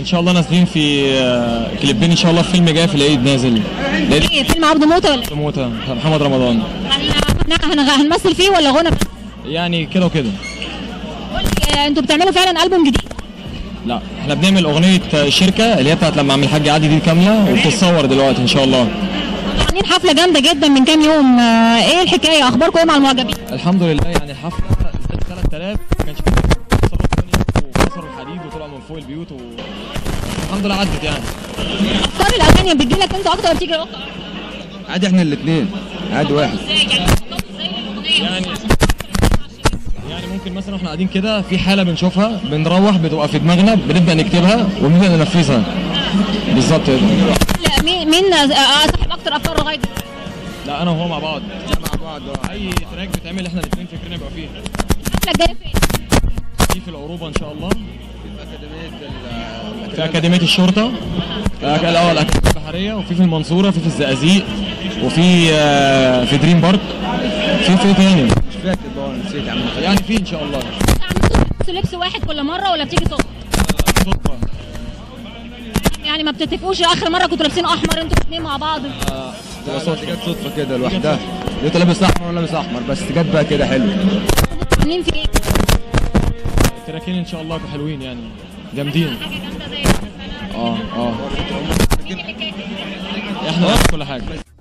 شاء الله نازلين في آه، كليبين ان شاء الله فيلم جاي في العيد نازل العيد ايه فيلم عبد موته ولا إيه؟ موتة بتاع محمد رمضان هن- هن- هنمثل فيه ولا غنى يعني كده وكده قول لي، آه، انتوا بتعملوا فعلا البوم جديد لا احنا بنعمل اغنيه آه، شركه اللي هي بتاعت لما عم الحاج عادي دي كامله وبتتصور دلوقتي ان شاء الله عاملين حفله جامده جدا من كام يوم آه، ايه الحكايه اخباركم ايه مع المعجبين الحمد لله يعني الحفله 3000 ما كانش فيه كسروا الدنيا وكسروا الحديد وطلعوا من فوق البيوت و... الحمد لله عدت يعني افكار الاغاني بتجي لك انت اكتر ولا بتيجي لأختك أكتر؟ عادي احنا الاثنين عادي واحد ازاي يعني بتخططوا ازاي للأغنية؟ يعني يعني ممكن مثلا واحنا قاعدين كده في حاله بنشوفها بنروح بتبقى في دماغنا بنبدا نكتبها وبنبدا ننفذها بالظبط كده لا، مين مين آه، آه، صاحب اكتر افكار لغايه دلوقتي؟ لا انا وهو مع بعض مع بعض اي تراك بيتعمل احنا الاثنين فكرنا يبقى فيه الحفله الجايه فين؟ في في العروبه ان شاء الله في اكاديميه الشرطه آه، الاول الاكاديميه البحريه وفي في المنصوره وفي في الزقازيق وفي آه، في دريم بارك في في تاني مش فاكر بقى نسيت عم يعني في ان شاء الله عندكم لبس واحد كل مره ولا بتيجي صدفه؟ صدفه يعني ما بتتفقوش اخر مره كنتوا لابسين احمر انتوا الاثنين مع بعض تبقى صدفه جت صدفه كده لوحدها لقيته لابس احمر وانا لابس احمر بس جت بقى كده حلو عاملين في ايه؟ التراكين ان شاء الله حلوين يعني جامدين حاجه جامده زي اه اه احنا كل حاجه